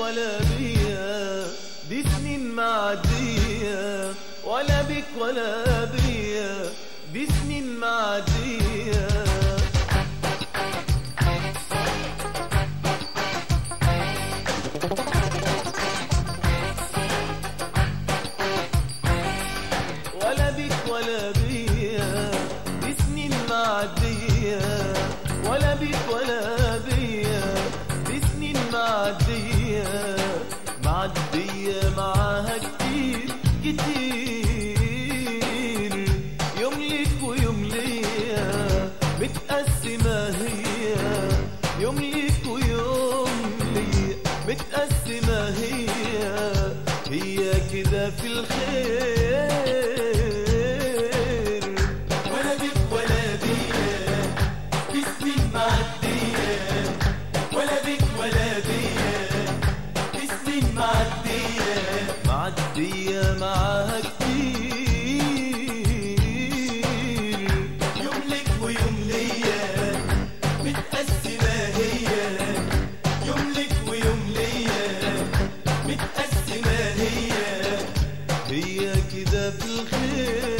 ولا بيا دي سنين معدية ولا بك ولا بيا دي سنين معدية ولا بك ولا بيا دي سنين معدية ولا بك ولا بيا دي سنين معدية معدية معاها كتير كتير يوم ليك ويوم ليا متقسمة هي يوم ليك ويوم ليا متقسمة هي هي كده في الخير ولا بك ولا بيا في سنين معدية ولا بك ولا بيا في سنين معدية معدية معاها كتير يوم لك ويوم ليا متقسمة هي يوم لك ويوم ليا متقسمة هي هي كده في الخير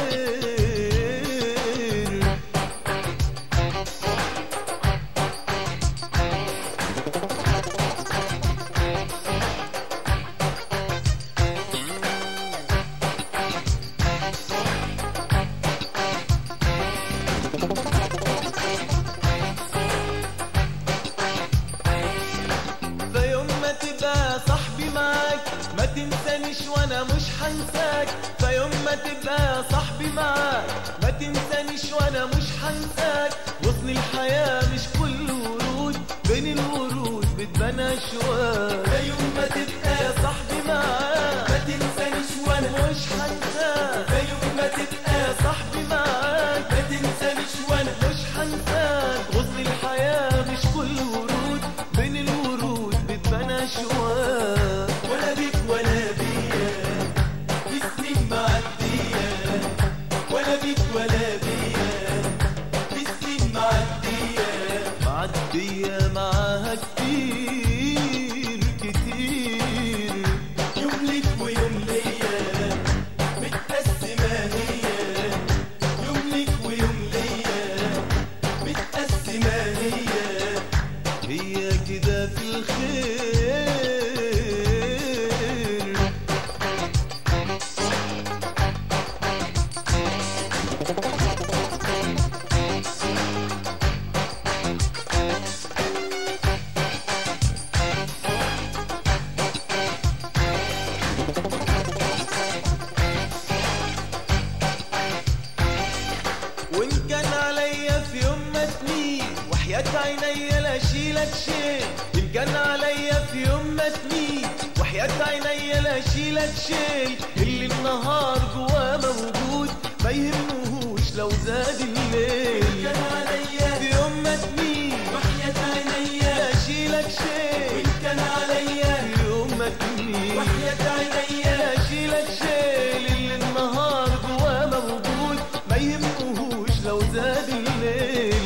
فيوم ما تبقى صاحبي معاك ما تنسانيش وانا مش هنساك فيوم ما تبقى صاحبي معاك ما تنسانيش وانا مش هنساك غصن الحياة مش كل ورود بين الورود بتبنى اشواك ده يوم ما تبقى يا صاحبي معاك ما تنسانيش وانا مش هنساك ده يوم ما تبقى يا صاحبي معاك ما تنسانيش وانا مش هنساك غصن الحياة مش كل ورود بين الورود بتبنى اشواك ولا بيك ولا بيا في سنين معدية ولا بيك ولا بيا في سنين معدية معدية معاها كتير كتير يوم ليك ويوم ليا متقسمة هي يوم ليك ويوم ليا متقسمة هي هي كده في الخير وان كان عليا في يوم ما تميل وحياة عينيا لا اشيلك شيء ان كان عليا في يوم ما تميل وحياة عينيا لا اشيلك شيء اللي النهار جواه موجود ما يهمهوش لو زاد الليل كان عليا في يوم ما تميل وحياة عينيا لا اشيلك شيء وإن كان عليا في يوم ما تميل وحياة عينيا لا اشيلك شيل اللي النهار جواه موجود ما يهمهوش لو زاد الليل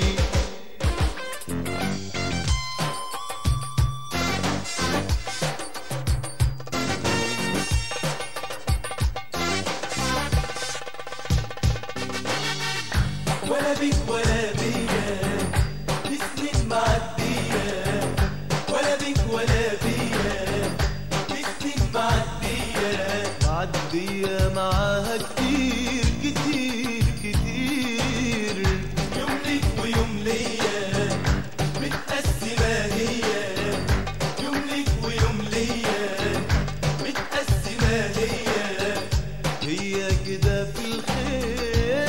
ولا بيك ولا بيا في سنين معدية ولا بيك ولا بيا في سنين معدية معدية معاها كتير كتير كتير يوم ليك ويوم ليا متقسمة هي يوم ليك ويوم ليا متقسمة هي هي كده في الخير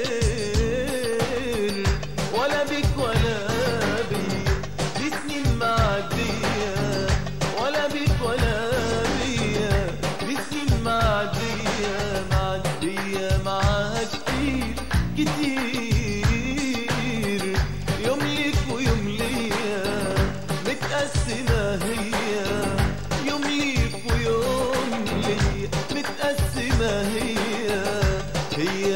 ولا بك ولا بي دي سنين معدية ولا بك ولا بيا دي سنين معدية معدية معاها كتير كتير يوم ليك ويوم ليا متقسمة هي يوم ليك ويوم ليا متقسمة هي هي